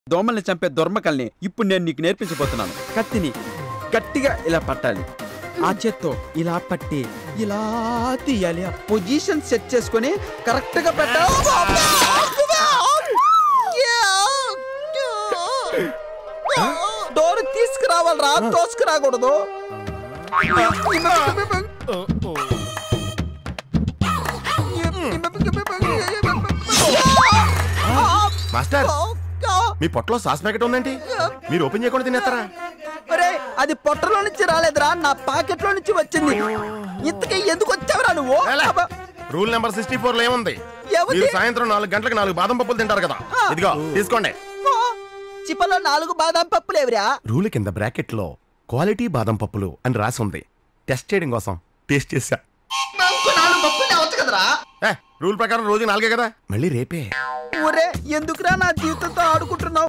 దోమల్ని చంపే దొర్మకల్ని ఇప్పుడు నేను నీకు నేర్పించబోతున్నాను కత్తిని గట్టిగా ఇలా పట్టాలి ఆ చేత్తో ఇలా పట్టి ఇలా తీయాలి ఆ పొజిషన్ సెట్ చేసుకొని కరెక్ట్ గా పెట్టాలి డోర్ తీసుకురావాలరా తోసుకురాకూడదు మాస్టర్ మీ పొట్టలో సాస్ ప్యాకెట్ ఉందేంటి మీరు ఓపెన్ చేయకుండా తినేస్తారా ఒరే అది పొట్టలో నుంచి రాలేదురా నా పాకెట్ లో నుంచి వచ్చింది ఇంతకీ ఎందుకు వచ్చావురా నువ్వు ఏలే. అబ్బా, రూల్ నెంబర్ సిక్స్టీ ఫోర్ లో ఏముంది ఏముంది? మీరు సాయంత్రం నాలుగు గంటలకు నాలుగు బాదం పప్పులు తింటారు కదా ఇదిగో తీసుకోండి ఓ, చిప్పలో నాలుగు బాదం పప్పు లేవురా రూల్ కింద బ్రాకెట్ లో క్వాలిటీ బాదం పప్పులు అని రాసి ఉంది టెస్ట్ చేయడం కోసం టేస్ట్ చేశా నాలుగు పప్పులు లేవచ్చు కదరా ఏ, రూల్ ప్రకారం రోజు నాలుగే కదా మళ్ళీ రేపే ఒరే ఎందుకురా నా జీవితంతో ఆడుకుంటున్నావు